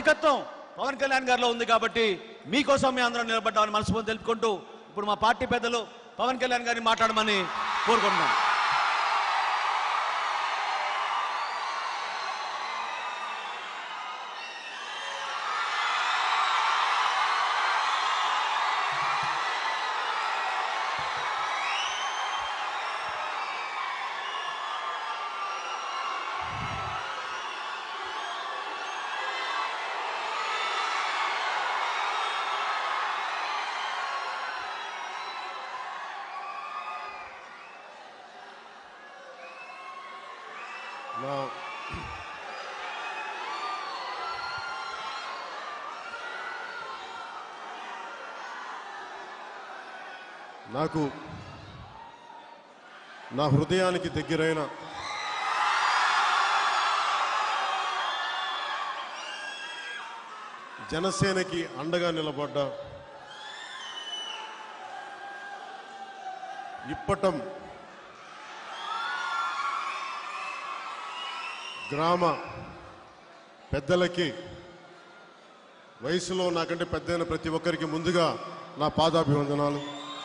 నాయకత్వం పవన్ కళ్యాణ్ గారిలో ఉంది కాబట్టి మీకోసం మీ అందరం నిలబడ్డామని మనస్ఫూర్తి తెలుపుకుంటూ ఇప్పుడు మా పార్టీ పెద్దలు పవన్ కళ్యాణ్ గారిని మాట్లాడమని కోరుకుంటున్నాం నా నాకు నా హృదయానికి దగ్గరైన జనసేనకి అండగా నిలబడ్డ ఇప్పటం గ్రామ పెద్దలకి వయసులో నాకంటే పెద్దయిన ప్రతి ఒక్కరికి ముందుగా నా పాదాభివందనాలు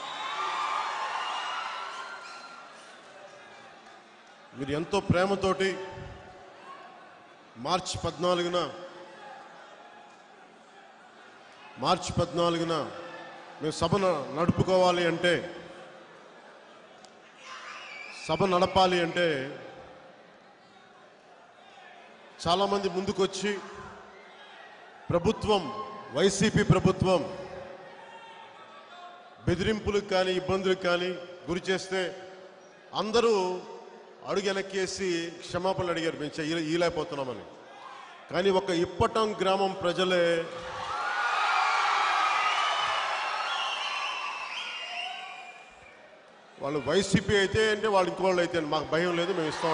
మీరు ఎంతో ప్రేమతోటి మార్చి పద్నాలుగున మార్చి పద్నాలుగున మేము సభ న- నడుపుకోవాలి అంటే సభ నడపాలి అంటే చాలామంది ముందుకొచ్చి ప్రభుత్వం వైసీపీ ప్రభుత్వం బెదిరింపులకు కానీ ఇబ్బందులకు కానీ గురి చేస్తే అందరూ అడుగు వెనక్కేసి క్షమాపణలు అడిగారు మేము చెయ్య ఈలేకపోతున్నామని కానీ ఒక ఇప్పటం గ్రామం ప్రజలే వాళ్ళు వైసీపీ అయితే అంటే వాళ్ళు ఇంకోళ్ళు అయితే మాకు భయం లేదు మేము ఇస్తాం